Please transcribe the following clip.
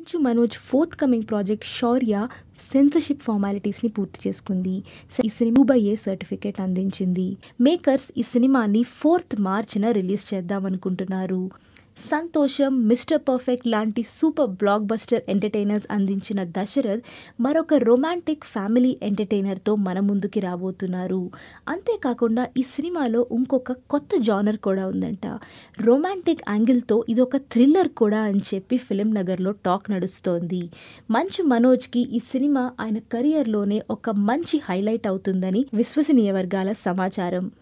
మంచు Manoj forthcoming project Shourya censorship ఫార్మాలిటీస్ని పూర్తి చేసుకుంది ఈ సినిమా బై ఏ సర్టిఫికేట్ అందించింది మేకర్స్ ఈ సినిమాని ఫోర్త్ మార్చిన రిలీజ్ చేద్దామనుకుంటున్నారు సంతోషం మిస్టర్ పర్ఫెక్ట్ లాంటి సూపర్ బ్లాక్ బస్టర్ ఎంటర్టైనర్స్ అందించిన దశరథ్ మరొక రొమాంటిక్ ఫ్యామిలీ ఎంటర్టైనర్తో మన ముందుకి రాబోతున్నారు అంతేకాకుండా ఈ సినిమాలో ఇంకొక కొత్త జానర్ కూడా ఉందంట రొమాంటిక్ యాంగిల్తో ఇది ఒక థ్రిల్లర్ కూడా అని చెప్పి ఫిలిం నగర్లో టాక్ నడుస్తోంది మంచు మనోజ్కి ఈ సినిమా ఆయన కెరియర్లోనే ఒక మంచి హైలైట్ అవుతుందని విశ్వసనీయ వర్గాల సమాచారం